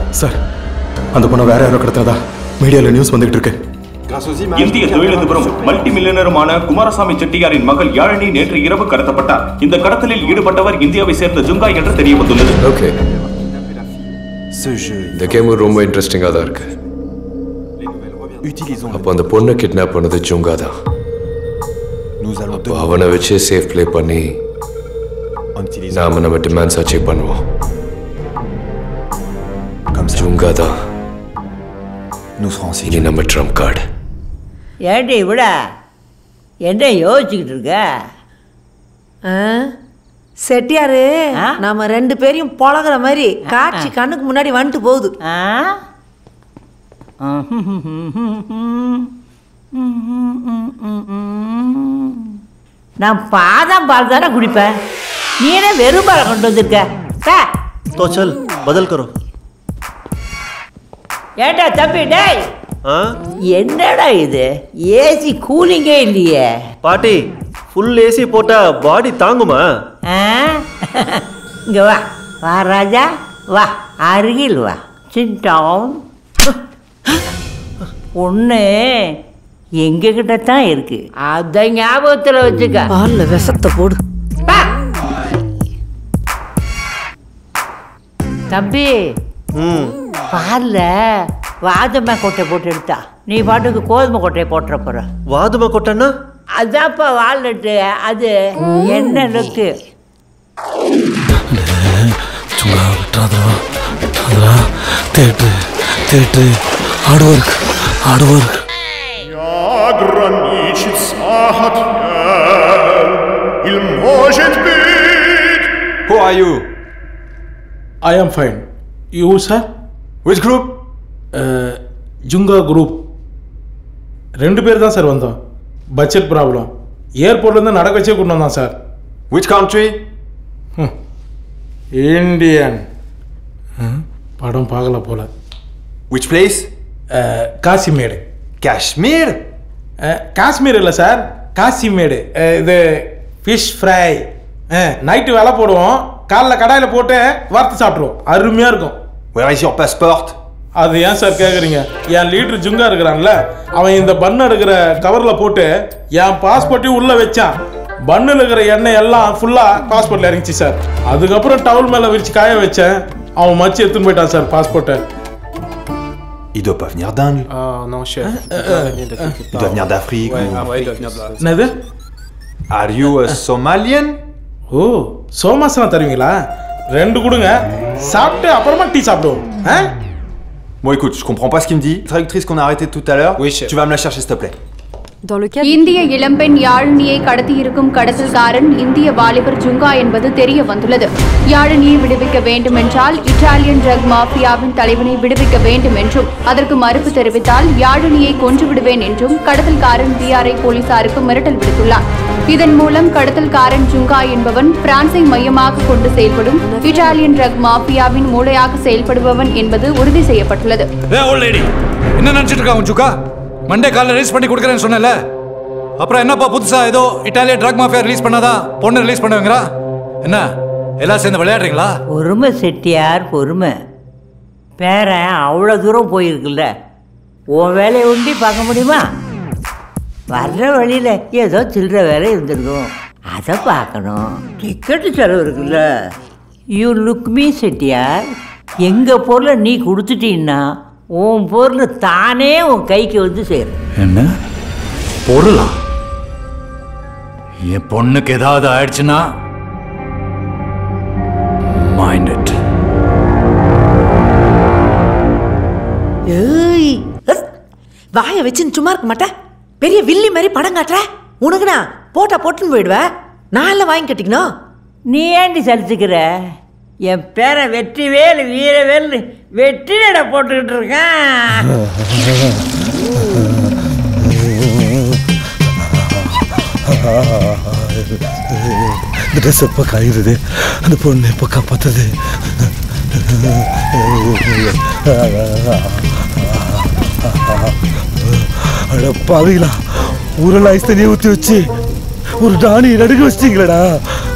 Sir அந்த பொண்ணை வேற யாரோ கடத்தினதா மீடியாவில் நியூஸ் வந்துகிட்டு இருக்கு இந்திய தொழிலதிபரும் மல்டி மில்லியனருமான குமாரசாமி செட்டியாரின் மகள் யாழினி நேற்று இரவு கடத்தப்பட்டார் இந்த கடத்தலில் ஈடுபட்டவர் இந்தியாவை சேர்ந்த ஜுங்கா என்று தெரிய வந்துள்ளது ஓகே இந்த கேம் ரொம்ப இன்ட்ரெஸ்டிங்காக தான் இருக்கு அப்போ அந்த பொண்ணை கிட்னாப் பண்ணது ஜுங்கா தான் அப்போ அவனை வச்சு சேஃப் ப்ளே பண்ணி நாம நம்ம டிமாண்ட்ஸ் அச்சீவ் பண்ணுவோம் ஜுங்கா தான் இனி நம்ம ட்ரம்ப் கார்டு ஏண்டி விட என்ன யோசிச்சுக்கிட்டு இருக்க ஆ? செட்டியாரு நாம ரெண்டு பேரையும் பொழகிற மாதிரி காட்சி கண்ணுக்கு முன்னாடி வந்துட்டு போகுது நான் பாதாம் பால் தானே குடிப்பேன் நீ என்ன வெறும் பாலை கொண்டு வந்திருக்க பே. तो चल बदल करो ஏண்டா தம்பி டேய் हाँ என்னடா இது ஏசி கூலிங்கே இல்லையே பாட்டி ஃபுல் ஏசி போட்டா பாடி தாங்குமா ஆ? இங்க வா வா ராஜா வா அருகில் வா சின்டான் பொண்ணு எங்ககிட்ட தான் இருக்கு அத ஞாபகத்தில் வச்சுக்க பால்ல விஷத்தை போடு தம்பி பால்ல வாதமை கொட்டை போட்டு எடுத்தா நீ பாட்டுக்கு கோதுமை கொட்டையை போட்டுற போற வாதுமா கொட்டன்னா அதான்ப்பா வால்நட்டு அது என்ன லுக்கு சும்மா விட்டுறாதா விட்டுறாதா தேட்டு தேட்டு hard work hard work Il может быть. Who are you? I am fine. You, sir? Which group? Uh, Junga group ரெண்டு பேர் தான் சார் வந்தோம் பட்ஜெட் ப்ராப்ளம் ஏர்போர்ட்லேருந்து நடக்க வச்சே கொண்டு வந்தோம் சார் Which country? இந்தியன் படம் பார்க்கல போல Which place? காசிமேடு காஷ்மீர் காஷ்மீர் இல்லை சார் காசிமேடு அஹ், இது ஃபிஷ் ஃப்ரை நைட்டு வேலை போடுவோம் காலைல கடாயில் போட்டு வறுத்து சாப்பிடுவோம் அருமையாக இருக்கும் Where is your passport? அது ஏன் சார் கேட்குறீங்க என் லீடர் ஜுங்கா இருக்கிறான்ல அவன் இந்த பன் எடுக்கிற கவரில் போட்டு என் பாஸ்போர்ட்டையும் உள்ளே வச்சான் பன்னில் இருக்கிற எண்ணெய் எல்லாம் ஃபுல்லாக பாஸ்போர்ட்டில் இறங்கிச்சு சார் அதுக்கப்புறம் டவுல் மேலே விரிச்சு காய வச்சேன் அவன் மச்சு எடுத்துன்னு போயிட்டான் சார் பாஸ்போர்ட்டை Il doit pas venir d'Inde. non, chef. Il doit venir d'Afrique. ou- என்னது Are you a Somalian? ஓ சோமாசனம் தருவீங்களா ரெண்டு கொடுங்க சாப்பிட்டு அப்புறமா டீ சாப்பிடுவோம் ஆ Bon, écoute, je comprends pas ce qu'il me dit. Traductrice qu'on a arrêtée tout à l'heure. Oui, Tu vas me la chercher, s'il te plaît. இந்திய இளம்பெண் யாழினியை கடத்தியிருக்கும் கடத்தல்காரன் இந்திய வாலிபர் ஜுங்கா என்பது தெரிய வந்துள்ளது யாழினியை விடுவிக்க வேண்டும் என்றால் இத்தாலியன் ட்ரக் மாஃபியாவின் தலைவனை விடுவிக்க வேண்டும் என்றும் அதற்கு மறுப்பு தெரிவித்தால் யாழினியை கொன்று விடுவேன் என்றும் கடத்தல்காரன் பிஆர்ஐ போலீசாருக்கு மிரட்டல் விடுத்துள்ளார் இதன் மூலம் கடத்தல்காரன் ஜுங்கா என்பவன் பிரான்சை மையமாக கொண்டு செயல்படும் இத்தாலியன் ட்ரக் மாஃபியாவின் மூளையாக செயல்படுபவன் என்பது உறுதி செய்யப்பட்டுள்ளது ஏ ஓல்ட் லேடி என்ன நினைச்சிட்டு இருக்கா உன் சுக்கா மண்டே காலைல ரிலீஸ் பண்ணி கொடுக்குறேன்னு சொன்னல அப்புறம் என்னப்பா புதுசா ஏதோ இட்டாலிய ட்ரக் மாஃபியா ரிலீஸ் பண்ணாதான் பொண்ணு ரிலீஸ் பண்ணுவீங்களா என்ன எல்லாம் சேர்ந்து விளையாடுறீங்களா பொறுமை செட்டியார் பொறுமை பேரன் அவ்வளோ தூரம் போயிருக்குல்ல உன் வேலையை உண்டி பார்க்க முடியுமா வர்ற வழியில் ஏதோ சில்லற வேலை இருந்திருக்கும் அதை பார்க்கணும் டிக்கெட்டு செலவு இருக்குல்ல யூ லுக் மீ செட்டியார் எங்கள் பொருளை நீ கொடுத்துட்டீன்னா உன் பொருள் தானே உன் கைக்கு வந்து சேரும் என்ன பொருளா என் பொண்ணுக்கு ஏதாவது ஆயிடுச்சுன்னா மைண்ட் இட் ஏய் அஸ், வாயை வச்சுன்னு சும்மா இருக்க மாட்டேன் பெரிய வில்லி மாதிரி படம் காட்டுற உனக்குண்ணா போட்டா போட்டுன்னு போயிடுவேன் நான் எல்லாம் வாங்கி கட்டிக்கணும் நீ ஏண்டி சலிச்சுக்கிற என் பேரை வெற்றி வேலு வீரவேலு வெற்றி நட போட்டுக்கிட்டு இருக்கேன் இந்த ட்ரெஸ் எப்போ காயுறது அந்த பொண்ணு எப்போ காப்பாத்துறது அட பாவிங்களா ஊரில் ஐஸ் தண்ணியை ஊற்றி வச்சு ஒரு டானி நடுக்க வச்சிட்டீங்களடா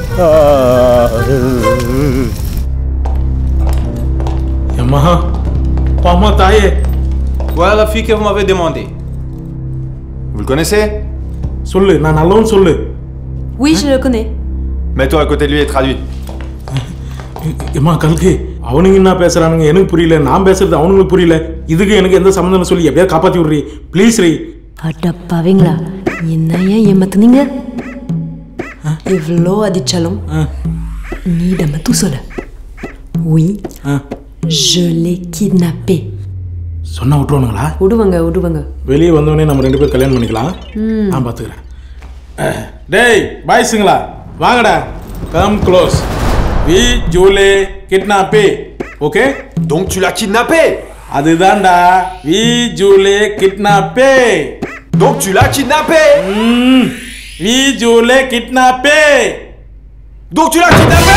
எம்மா அம்மா தாயே Voilà la fille que vous m'avez demandé. Vous le connaissez சொல்லு நான் நல்லவன் சொல்லு Oui, je le connais. Mets-toi à côté de lui et traduis. ஏம்மா கல்கி அவனுங்க என்ன பேசுறானுங்க எனக்கு புரியல நான் பேசுறது அவனுங்களுக்கு புரியல இதுக்கு எனக்கு எந்த சம்மந்தம் சொல்லி எப்படியாவது காப்பாத்தி விடுறி ப்ளீஸ் ரீ அடப்பாவீங்களா என்ன ஏன் ஏமாத்துனீங்க இவ்வளோ அடிச்சாலும் நீட மட்டும் சொல்ல Oui, je l'ai kidnappé. சொன்னா விட்டுருவானுங்களா விடுவாங்க விடுவாங்க வெளியே வந்தோடனே நம்ம ரெண்டு பேரும் கல்யாணம் பண்ணிக்கலாம் ம். நான் பார்த்துக்கிறேன் அஹ், டேய் பாய்ஸுங்களா வாங்கடா கம் க்ளோஸ் வி ஜூலே கிட்னாப்பே okay Donc tu l'as kidnappé அதுதான்டா வி ஜூலே கிட்னாப்பே Donc tu l'as kidnappé வி ஜூலே கிட்னாப்பே Donc tu l'as kidnappé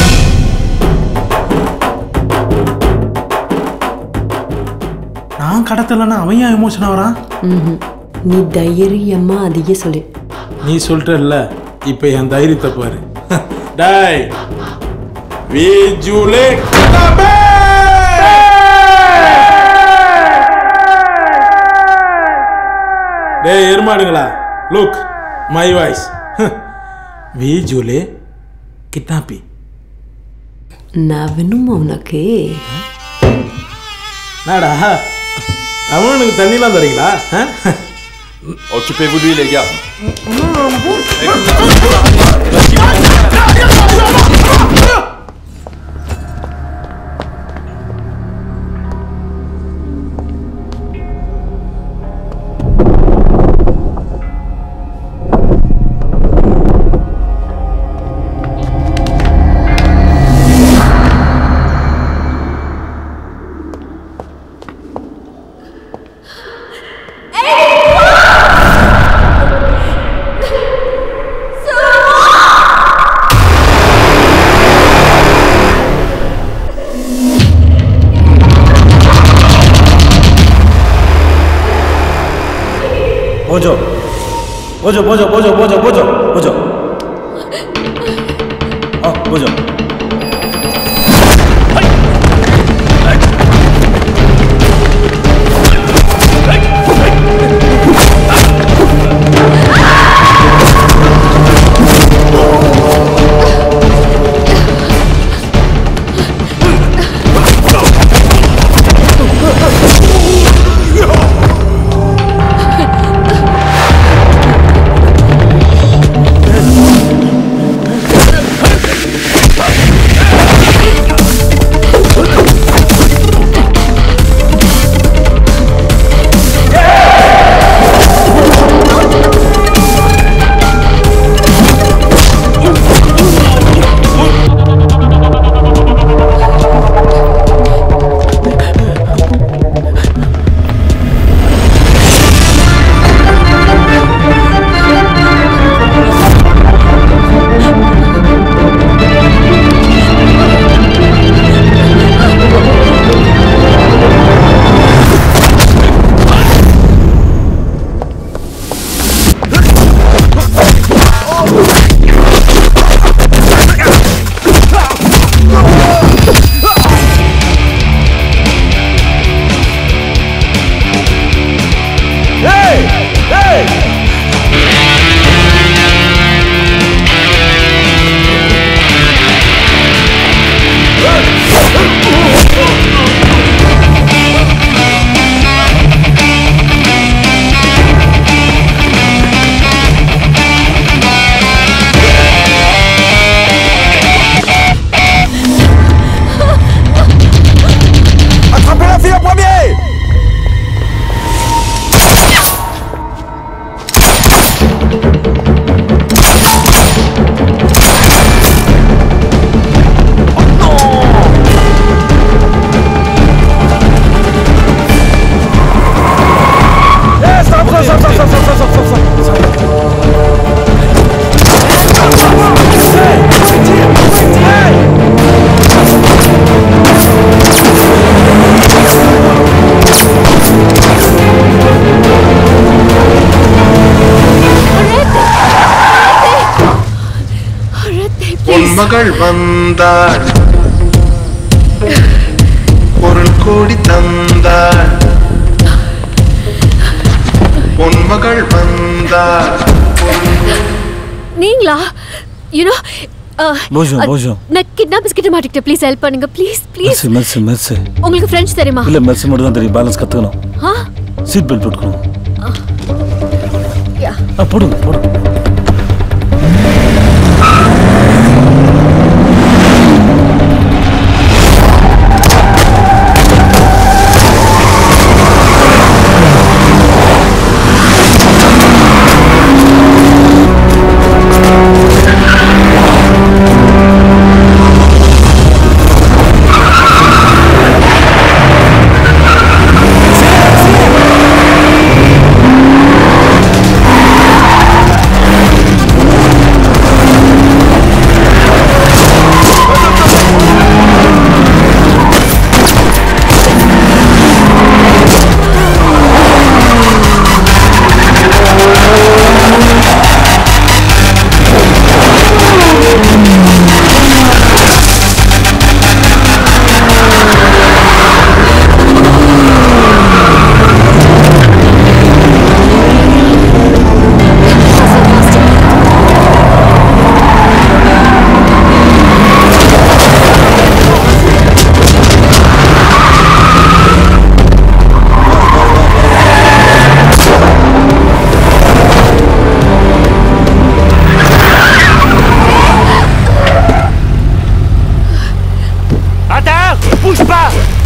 நான் கடத்தலன்னா அவன் ஏன் எமோஷன் ஆகிறான் ம்ஹும். நீ தைரியமா அதையே சொல்லு நீ சொல்லிட்டல்ல இப்போ என் தைரியத்தை பாரு டேய் வி ஜூலே கிட்னாப்பே டேய் எருமாடுங்களா லுக் மை வாய்ஸ் வி ஜூலே கிட்னாப்பி நான் வேணுமா உனக்கு நாடா அவனுக்கு தண்ணிலாம் தரீங்களா ஆ? Occupez-vous de lui, les gars. 보조 보조 보조 보조 보조 보조 보조 어 보조 Attrapez la fille en premier உன் மகள் வந்தாள் பொருள் கோடி தந்தாள் பொன்மகள் வந்தாள் நீங்களா யூனோ Bonjour, bonjour. நான் கிட்னாப்பர்ஸ் கிட்ட மாட்டிக்கிட்டேன் ப்ளீஸ் ஹெல்ப் பண்ணுங்க ப்ளீஸ் ப்ளீஸ் மெர்சி மெர்சி மெர்சி உங்களுக்கு ஃப்ரெஞ்ச் தெரியுமா இல்ல மெர்சி மட்டும் தான் தெரியும் பேலன்ஸ் கத்துக்கணும் ஆ சீட் பெல்ட் போட்டுக்கணும் யா ஆ போடுங்க போடுங்க Attends Bouge pas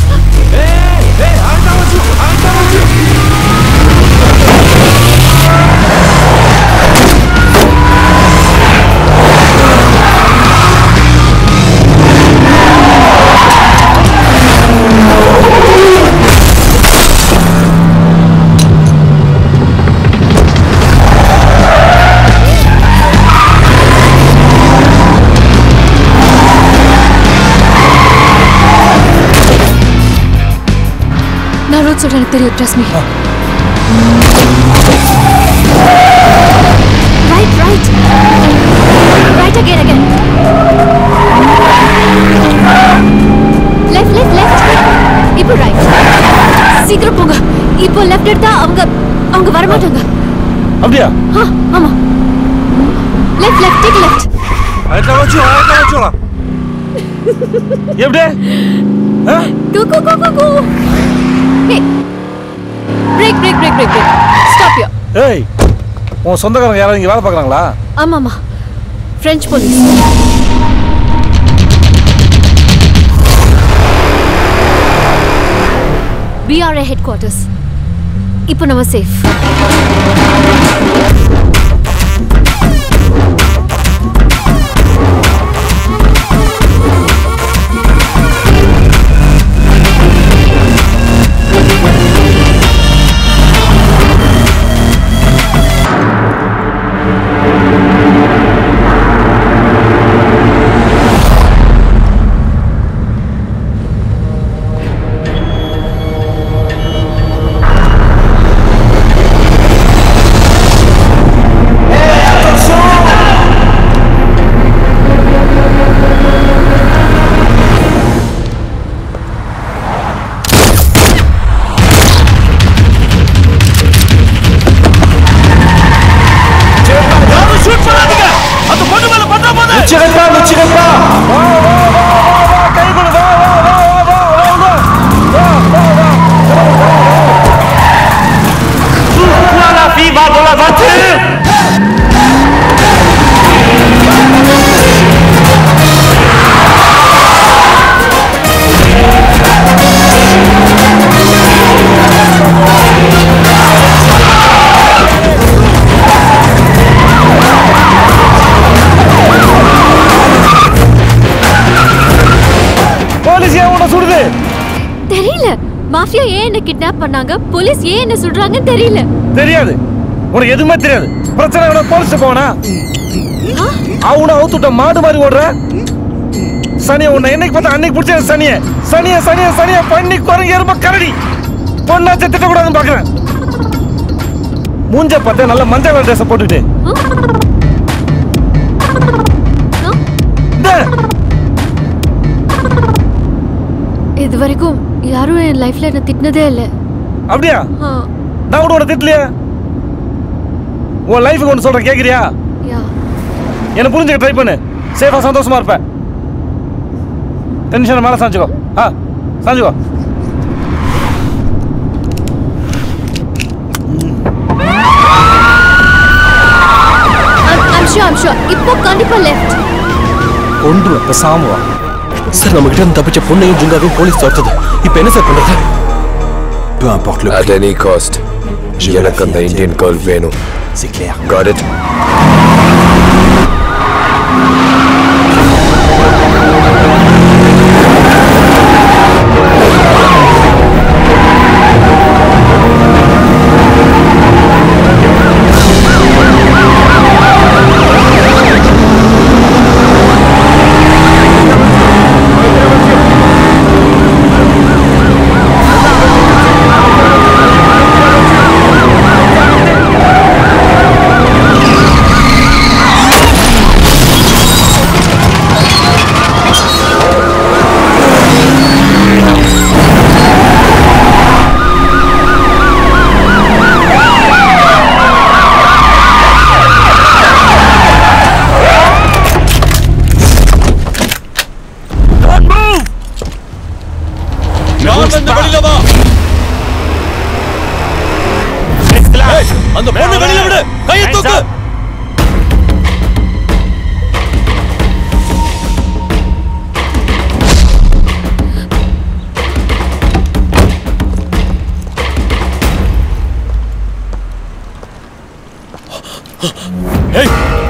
நான் ரோட் சொல்றேன் எனக்கு தெரியும் trust me right right right again again left left left இப்போ ரைட் சீக்கிரம் போங்க இப்போ லெஃப்ட் எடுத்தா அவங்க அவங்க வர மாட்டாங்க அப்படியா ஆ ஆமா லெஃப்ட் லெஃப்ட் டேக் லெஃப்ட் அதுல வச்சு அதுல வச்சுலாம் எப்படி Go, go, go, go, go. Hey. Break, break, break, break, break. Stop here. ஏய் உன் சொந்தக்காரங்க யாராவது இங்க வேலை பார்க்கறாங்களா ஆமாமா French police PRA headquarters இப்போ நம்ம சேஃப் யாரும் ஷூட் பண்ணாதீங்க அந்த பொண்ணு மேல பண்ற போது நிச்சயப்பா நிச்சயப்பா வா வா வா வா வா கை கொடு வா வா வா வா வா வா வா வா வா Pourquoi la fille va dans la voiture police ஏன் உன்னை சுடுது தெரியல மாஃபியா ஏன் என்ன கிட்னாப் பண்ணாங்க போலீஸ் ஏன் என்ன சொல்றாங்கன்னு தெரியல தெரியாது உனக்கு எதுவுமே தெரியாது பிரச்சனை வேணா போலீஸ் போனா அவனை அவுத்துட்ட மாடு மாதிரி ஓடுற சனிய உன்னை என்னைக்கு பார்த்தா அன்னைக்கு பிடிச்ச சனிய சனிய சனிய சனிய பண்ணி குரங்கு எரும கரடி பொண்ணாச்ச திட்டக்கூடாதுன்னு பாக்குறேன் மூஞ்ச பார்த்தா நல்ல மஞ்சள் கலர் ட்ரெஸ் போட்டுட்டு இது வரைக்கும் யாரும் என் லைஃப்ல என்ன திட்டினதே இல்லை அப்படியா ஆ நான் கூட உன திட்டலையே உன் லைஃபுக்கு ஒன்று சொல்கிறேன் கேட்குறியா யா என்னை புரிஞ்சுக்க ட்ரை பண்ணு சேஃபாக சந்தோஷமா இருப்பேன் டென்ஷனை மேலே சாஞ்சுக்கோ ஆ சாஞ்சுக்கோ ஐம் ஷூர் ஐம் ஷூர் இப்போ கண்டிப்பா லெஃப்ட் கொண்டு பேசாம வா சார் நம்ம கிட்ட இருந்து தப்பிச்ச பொண்ணையும் ஜுங்காவையும் போலீஸ் துரத்துது இப்போ என்ன சார் பண்றது Peu importe le At any cost. எனக்கு அந்த இந்தியன் கேர்ள் வேணும் C'est clair. Got it? வெளியில வா அந்த பொண்ணு வெளியில விடு கையை தூக்கு ஏய்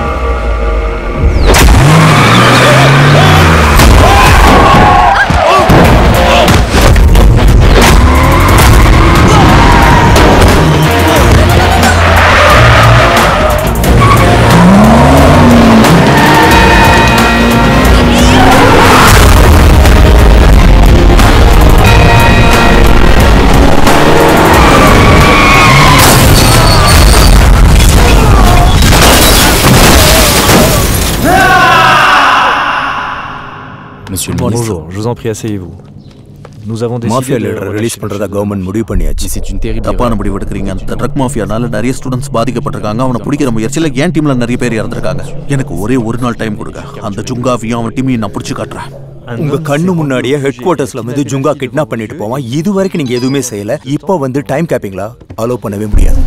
Monsieur le Bonjour, je vous en prie, asseyez-vous. Nous avons décidé mafia de லீடரை ரிலீஸ் relâcher பண்றதா கவர்மெண்ட் முடிவு பண்ணியாச்சு தப்பான முடிவு எடுக்கிறீங்க அந்த ட்ரக் மாஃபியானால நிறைய ஸ்டூடெண்ட்ஸ் பாதிக்கப்பட்டிருக்காங்க அவனை பிடிக்கிற முயற்சியில் என் டீம்ல நிறைய பேர் இறந்திருக்காங்க எனக்கு ஒரே ஒரு நாள் டைம் கொடுங்க அந்த ஜுங்காவையும் அவன் டீமையும் நான் பிடிச்சி காட்டுறேன் உங்க கண்ணு முன்னாடியே ஹெட் குவார்ட்டர்ஸ்ல வந்து ஜுங்கா கிட்னாப் பண்ணிட்டு போவான் இது வரைக்கும் நீங்க எதுவுமே செய்யல இப்போ வந்து டைம் கேப்பிங்களா அலோவ் பண்ணவே முடியாது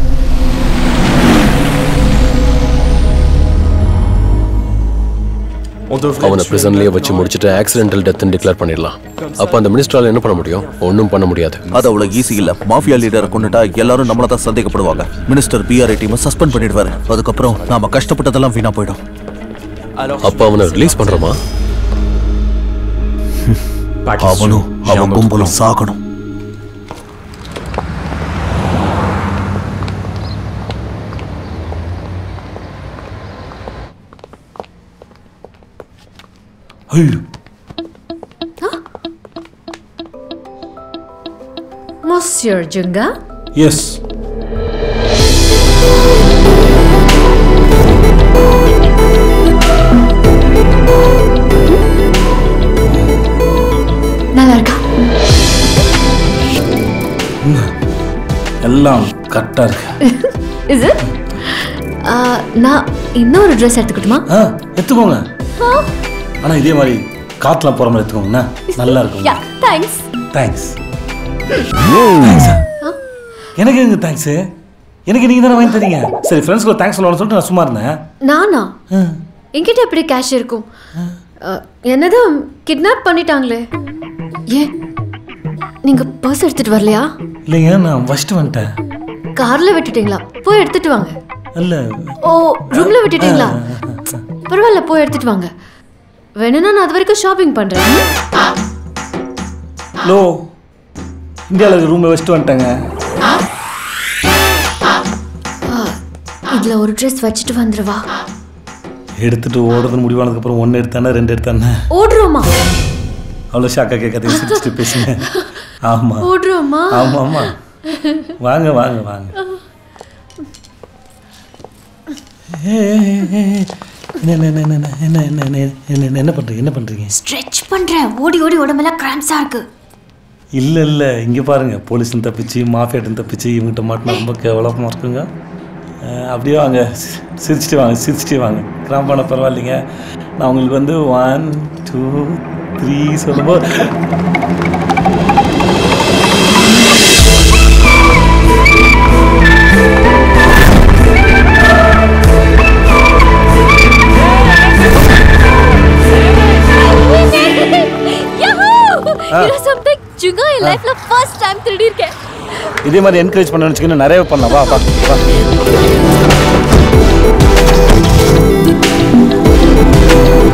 அவனை பிரிசன்லயே வச்சு முடிச்சுட்டு ஆக்சிடென்டல் டெத்னு டிக்ளேர் பண்ணிடலாம் அப்ப அந்த மினிஸ்டரால என்ன பண்ண முடியும் ஒன்றும் பண்ண முடியாது அது அவ்வளவு ஈஸி இல்ல மாஃபியா லீடரை கொண்டுட்டா எல்லாரும் நம்மள தான் சந்தேகப்படுவாங்க மினிஸ்டர் பிஆர்ஐ டீமை சஸ்பெண்ட் பண்ணிடுவாரு அதுக்கப்புறம் நாம கஷ்டப்பட்டதெல்லாம் வீணா போயிடும் அப்ப அவனை ரிலீஸ் பண்றோமா அவனும் அவன் கும்பலும் சாகணும் Monsieur Junga எஸ் நல்லா இருக்கா எல்லாம் கரெக்டா இருக்கு இஸ் இட் நான் இன்னொரு ட்ரெஸ் எடுத்துக்கட்டுமா ஆ எடுத்துக்கோங்க ஆ ஆனா இதே மாதிரி காத்துல போற மாதிரி எடுத்துக்கோங்கண்ணா நல்லா இருக்கும் யா தேங்க்ஸ் தேங்க்ஸ் எனக்கு எங்க தேங்க்ஸ் எனக்கு நீங்க தானே வாங்கி தரீங்க சரி ஃப்ரெண்ட்ஸ்க்கு தேங்க்ஸ் சொல்லணும்னு சொல்லிட்டு நான் சும்மா இருந்தேன் நானா என்கிட்ட எப்படி கேஷ் இருக்கும் அஹ், என்னதான் கிட்னாப் பண்ணிட்டாங்களே ஏன் நீங்க பர்ஸ் எடுத்துட்டு வரலையா இல்லைங்க நான் ஃபஸ்ட்டு வந்துட்டேன் கார்ல விட்டுட்டீங்களா போய் எடுத்துட்டு வாங்க இல்ல ஓ ரூம்ல விட்டுட்டீங்களா பரவாயில்ல போய் எடுத்துட்டு வாங்க வேணும்னா நான் அது வரைக்கும் ஷாப்பிங் பண்றேன் லோ இந்தியாவில் ரூமில் வச்சுட்டு வந்துட்டேங்க ஆ, இதுல ஒரு ட்ரெஸ் வச்சுட்டு வந்துருவா எடுத்துட்டு ஓடுறதுன்னு முடிவானதுக்கப்புறம் ஒன்று எடுத்தானே ரெண்டு எடுத்தானே ஓடுறோமா அவ்வளோ ஷாக்கா கேட்காத சிரிச்சுட்டு பேசுங்க ஆமாம் ஓடுறோமா ஆமாம் ஆமாம் வாங்க வாங்க வாங்க ஏ, ஏ, ஏ, ஏ. என்ன என்ன என்ன என்ன என்ன என்ன என்ன என்ன என்ன பண்ணுறீங்க என்ன பண்ணுறீங்க ஸ்ட்ரெச் பண்றேன் ஓடி ஓடி உடம்பெல்லாம் கிராம்ஸா இருக்கு இல்லை இல்லை இங்கே பாருங்கள் போலீஸும் தப்பிச்சு மாஃபியாட்டும் தப்பிச்சு இவங்ககிட்ட மாட்டினா ரொம்ப கேவலமாக இருக்குங்க அஹ், அப்படியே வாங்க சி- சிரிச்சிட்டு வாங்க சிரிச்சிட்டு வாங்க கிராம்பான பரவாயில்லைங்க நான் உங்களுக்கு வந்து ஒன் டூ த்ரீ சொல்லும்போது You know something? ஜுங்கா என் லைஃப்ல ஃபர்ஸ்ட் டைம் திருடி இருக்கேன் இதே மாதிரி என்கரேஜ் பண்ண வச்சுக்கணும் நிறைய பண்ணலாம் வா வா வா